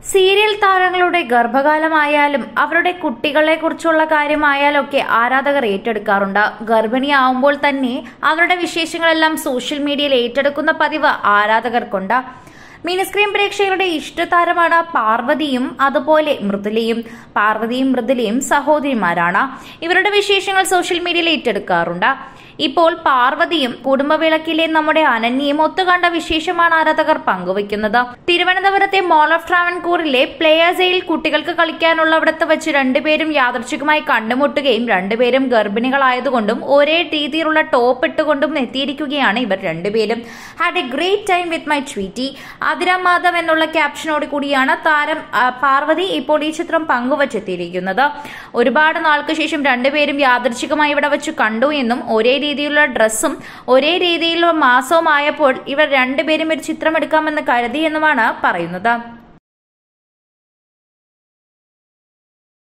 serial താരങ്ങളുടെ ഗർഭകാലമായാലും അവരുടെ കുട്ടികളെ കുറിച്ചുള്ള കാര്യമായാലും ഒക്കെ ആരാധകർ ഏറ്റെടുക്കാറുണ്ട് ഗർഭിണിയാവുമ്പോൾ തന്നെ അവരുടെ വിശേഷങ്ങളെല്ലാം സോഷ്യൽ മീഡിയയിൽ ഏറ്റെടുക്കുന്ന പതിവ് ആരാധകർക്കുണ്ട് മിനിസ്ക്രീൻ പ്രേക്ഷകരുടെ ഇഷ്ടതാരമാണ് പാർവതിയും അതുപോലെ മൃദുലയും പാർവതിയും മൃദുലയും സഹോദരിമാരാണ് ഇവരുടെ വിശേഷങ്ങൾ സോഷ്യൽ മീഡിയയിൽ ഏറ്റെടുക്കാറുണ്ട് ഇപ്പോൾ പാർവതിയും കുടുംബവിളക്കിലെ നമ്മുടെ അനന്യയും ഒത്തുകണ്ട വിശേഷമാണ് ആരാധകർ പങ്കുവയ്ക്കുന്നത് തിരുവനന്തപുരത്തെ മോൾ ഓഫ് ട്രാവൻകൂറിലെ പ്ലേയേഴ്സയിൽ കുട്ടികൾക്ക് കളിക്കാനുള്ള അവിടത്ത് വെച്ച് രണ്ടുപേരും യാദർച്ഛികമായി കണ്ടുമുട്ടുകയും രണ്ടുപേരും ഗർഭിണികളായതുകൊണ്ടും ഒരേ രീതിയിലുള്ള ടോപ്പ് ഇട്ടുകൊണ്ടും എത്തിയിരിക്കുകയാണ് ഇവർ രണ്ടുപേരും had a great time with my Tweety Athira Madhav എന്നുള്ള ക്യാപ്ഷനോട് കൂടിയാണ് താരം ആ, പാർവതി ഇപ്പോൾ ഈ ചിത്രം പങ്കുവച്ചെത്തിയിരിക്കുന്നത് ഒരുപാട് നാൾക്ക് ശേഷം രണ്ടുപേരും യാദർച്ഛികമായി ഇവിടെ വെച്ച് കണ്ടു എന്നും ഒരേ രീതിയിലുള്ള ഡ്രസ്സും ഒരേ രീതിയിലുള്ള മാസവും ആയപ്പോൾ ഇവർ രണ്ടുപേരും ഒരു ചിത്രം എടുക്കാമെന്ന് കരുതി എന്നുമാണ് പറയുന്നത്